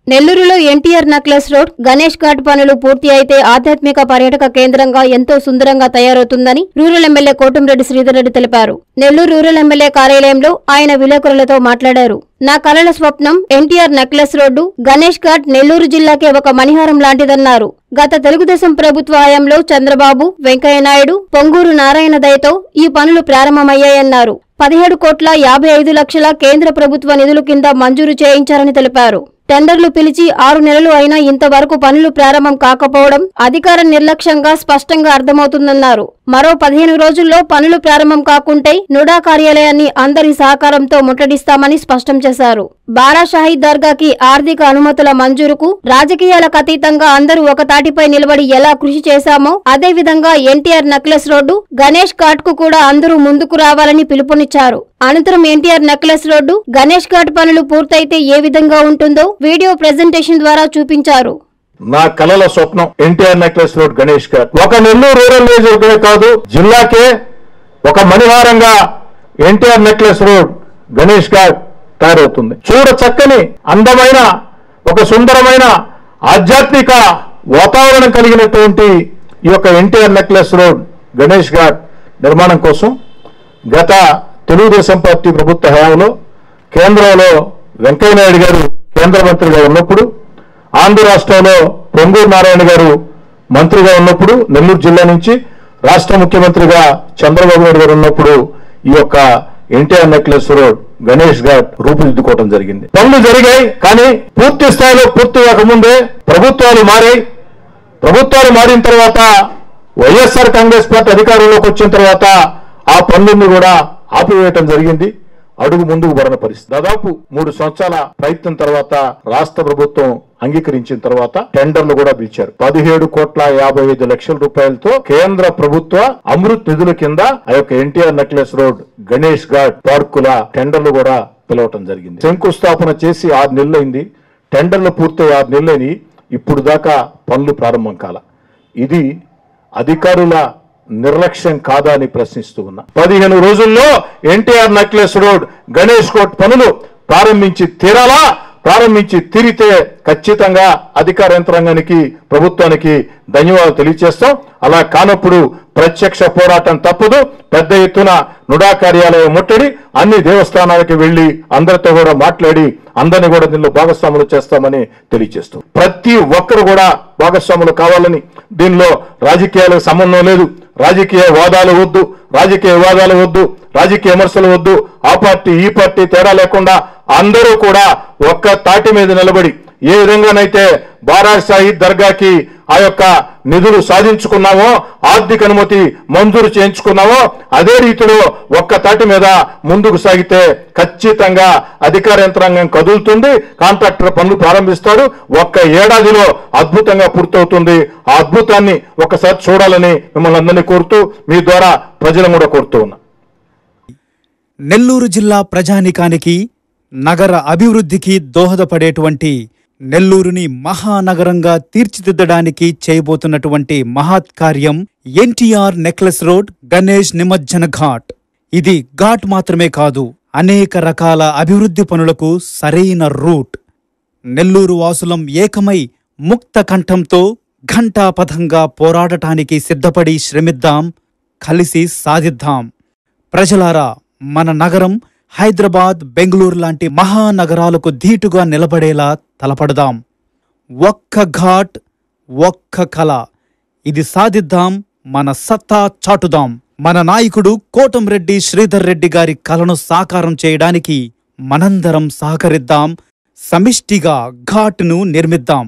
నెల్లూరులో NTR necklace road Ganesh Ghat పనులు పూర్తి అయితే ఆధ్యాత్మిక పర్యాటక కేంద్రంగా ఎంతో సుందరంగా తయారవుతుందని రూరల్ ఎమ్మెల్యే కోటంరెడ్డి శ్రీధర్ రెడ్డి తెలిపారు నెల్లూరు రూరల్ ఎమ్మెల్యే కార్యాలయంలో ఆయన విలేకరులతో మాట్లాడారు నా కలల స్వప్నం ఎన్టీఆర్ నెక్లెస్ రోడ్డు గణేష్ ఘాట్ నెల్లూరు జిల్లాకే ఒక మణిహారం లాంటిదన్నారు గత తెలుగుదేశం ప్రభుత్వ హయాంలో చంద్రబాబు వెంకయ్యనాయుడు పొంగూరు నారాయణ దయతో ఈ పనులు ప్రారంభమయ్యాయన్నారు పదిహేడు కోట్ల యాభై ఐదు లక్షల కేంద్ర ప్రభుత్వ నిధుల కింద మంజూరు చేయించారని తెలిపారు టెండర్లు పిలిచి ఆరు నెలలు అయినా ఇంతవరకు పనులు ప్రారంభం కాకపోవడం అధికార నిర్లక్ష్యంగా స్పష్టంగా అర్థమవుతుందన్నారు మరో పదిహేను రోజుల్లో పనులు ప్రారంభం కాకుంటే నుడా కార్యాలయాన్ని అందరి సహకారంతో ముట్టడిస్తామని స్పష్టం చేశారు బారా షాహీద్ దర్గాకి ఆర్థిక అనుమతుల మంజూరుకు రాజకీయాలకు అతీతంగా అందరూ ఒక తాటిపై నిలబడి ఎలా కృషి చేశామో అదే విధంగా ఎన్టీఆర్ నెక్లెస్ రోడ్డు గణేష్ ఘాట్ కు కూడా అందరూ ముందుకు రావాలని పిలుపునిచ్చారు అనంతరం ఎన్టీఆర్ నెక్లెస్ రోడ్డు గణేష్ ఘాట్ పనులు పూర్తయితే ఏ విధంగా ఉంటుందో వీడియో ప్రెజెంటేషన్ ద్వారా చూపించారు నా కలల స్వప్నం ఎన్టీఆర్ నెక్లెస్ రోడ్ గణేష్ గారు ఒక నెల్లూరు రూరల్ నియోజకవర్గమే కాదు జిల్లాకే ఒక మణిహారంగా ఎన్టీఆర్ నెక్లెస్ రోడ్ గణేష్ ఘాట్ తయారవుతుంది చూడ చక్కని అందమైన ఒక సుందరమైన ఆధ్యాత్మిక వాతావరణం కలిగినటువంటి ఈ యొక్క ఎన్టీఆర్ నెక్లెస్ రోడ్ గణేష్ ఘాట్ నిర్మాణం కోసం గత తెలుగుదేశం పార్టీ ప్రభుత్వ హయాంలో కేంద్రంలో వెంకయ్యనాయుడు గారు కేంద్ర మంత్రిగా ఉన్నప్పుడు ఆంధ్ర రాష్ట్రంలో పొంగూరు నారాయణ గారు మంత్రిగా ఉన్నప్పుడు నెల్లూరు జిల్లా నుంచి రాష్ట్ర ముఖ్యమంత్రిగా చంద్రబాబు నాయుడు గారు ఉన్నప్పుడు ఈ యొక్క ఎన్టీఆర్ నెక్లెస్ రోడ్ గణేష్ ఘాట్ రూపుదిద్దుకోవడం జరిగింది పనులు జరిగాయి కానీ పూర్తి స్థాయిలో పూర్తి కాకముందే ప్రభుత్వాలు మారాయి ప్రభుత్వాలు మారిన తర్వాత వైఎస్ఆర్ కాంగ్రెస్ పార్టీ అధికారంలోకి వచ్చిన తర్వాత ఆ పనులన్నీ కూడా ఆపివేయటం జరిగింది అడుగు ముందుకు పడిన పరిస్థితి దాదాపు మూడు సంవత్సరాల ప్రయత్నం తర్వాత రాష్ట్ర ప్రభుత్వం అంగీకరించిన తర్వాత టెండర్లు కూడా పిలిచారు పదిహేడు కోట్ల యాభై ఐదు లక్షల రూపాయలతో కేంద్ర ప్రభుత్వ అమృత్ నిధుల కింద ఆ యొక్క ఎన్టీఆర్ నెక్లెస్ రోడ్ గణేష్ ఘాట్ పార్కుల టెండర్లు కూడా పిలవటం జరిగింది శంకుస్థాపన చేసి ఆరు నెలలైంది టెండర్లు పూర్తయి ఆరు నెలలని ఇప్పుడు దాకా పనులు ప్రారంభం కాల ఇది అధికారుల నిర్లక్ష్యం కాదా అని ప్రశ్నిస్తూ ఉన్నా పదిహేను రోజుల్లో ఎన్టీఆర్ నెక్లెస్ రోడ్ గణేష్ కోట్ పనులు ప్రారంభించి తీరాలా ప్రారంభించి తీరితే ఖచ్చితంగా అధికార యంత్రాంగానికి ప్రభుత్వానికి ధన్యవాదాలు తెలియజేస్తాం అలా కానప్పుడు ప్రత్యక్ష పోరాటం తప్పదు పెద్ద ఎత్తున నుడా కార్యాలయం ముట్టడి అన్ని దేవస్థానాలకు వెళ్లి అందరితో కూడా మాట్లాడి అందరిని కూడా దీనిలో భాగస్వాములు చేస్తామని తెలియజేస్తూ ప్రతి ఒక్కరు కూడా భాగస్వాములు కావాలని దీనిలో రాజకీయాలకు సంబంధం లేదు రాజకీయ వాదాలు వద్దు రాజకీయ వివాదాలు వద్దు రాజకీయ విమర్శలు వద్దు ఆ పార్టీ ఈ పార్టీ తేడా లేకుండా అందరూ కూడా ఒక్క తాటి మీద నిలబడి ఏ విధంగానైతే బారా షాహీద్ దర్గాకి ఆ యొక్క నిధులు సాధించుకున్నామో ఆర్థిక అనుమతి మంజూరు చేయించుకున్నామో అదే రీతిలో ఒక్క తాటి మీద ముందుకు సాగితే ఖచ్చితంగా అధికార యంత్రాంగం కదులుతుంది కాంట్రాక్టర్ పనులు ప్రారంభిస్తాడు ఒక్క ఏడాదిలో అద్భుతంగా పూర్తవుతుంది ఆ అద్భుతాన్ని ఒకసారి చూడాలని మిమ్మల్ని అందరినీ కోరుతూ మీ ద్వారా ప్రజలను కూడా కోరుతూ ఉన్నా నెల్లూరు జిల్లా ప్రజానికానికి నగర అభివృద్ధికి దోహదపడేటువంటి నెల్లూరుని మహానగరంగా తీర్చిదిద్దడానికి చేయబోతున్నటువంటి మహత్ కార్యం ఎన్టీఆర్ నెక్లెస్ రోడ్ గణేష్ నిమజ్జన ఘాట్ ఇది ఘాట్ మాత్రమే కాదు అనేక రకాల అభివృద్ధి పనులకు సరైన రూట్ నెల్లూరు వాసులం ఏకమై ముక్త కంఠంతో ఘంటాపథంగా పోరాడటానికి సిద్ధపడి శ్రమిద్దాం కలిసి సాధిద్దాం ప్రజలారా మన నగరం హైదరాబాద్ బెంగళూరు లాంటి మహానగరాలకు ధీటుగా నిలబడేలా తలపడదాం ఒక్క ఘాట్ ఒక్క కళ ఇది సాధిద్దాం మన సత్తా చాటుదాం మన నాయకుడు కోటంరెడ్డి శ్రీధర్ రెడ్డి గారి కలను సాకారం చేయడానికి మనందరం సహకరిద్దాం సమిష్టిగా ఘాట్ను నిర్మిద్దాం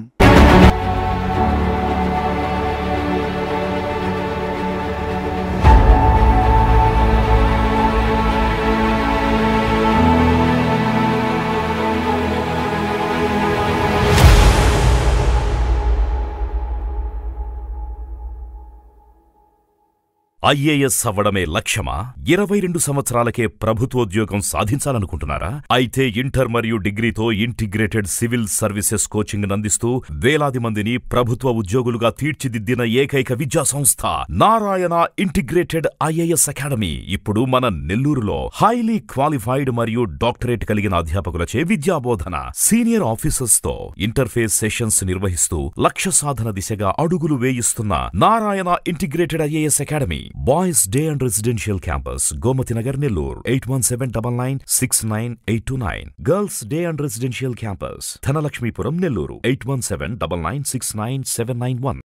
ఐఏఎస్ అవ్వడమే లక్ష్యమా ఇరవై రెండు సంవత్సరాలకే ప్రభుత్వోద్యోగం సాధించాలనుకుంటున్నారా అయితే ఇంటర్ మరియు డిగ్రీతో ఇంటిగ్రేటెడ్ సివిల్ సర్వీసెస్ కోచింగ్ అందిస్తూ వేలాది మందిని ప్రభుత్వ ఉద్యోగులుగా తీర్చిదిద్దిన ఏకైక విద్యా సంస్థ నారాయణ ఇంటిగ్రేటెడ్ ఐఏఎస్ అకాడమీ ఇప్పుడు మన నెల్లూరులో హైలీ క్వాలిఫైడ్ మరియు డాక్టరేట్ కలిగిన అధ్యాపకులచే విద్యాబోధన సీనియర్ ఆఫీసర్స్ తో ఇంటర్ఫేస్ సెషన్స్ నిర్వహిస్తూ లక్ష్య సాధన దిశగా అడుగులు వేయిస్తున్న Narayana integrated IAS academy boys day and residential campus Gomathi Nagar Nellore eight one seven double nine six nine eight two nine girls day and residential campus Dhanalakshmipuram Nellore eight one seven double nine six nine seven nine one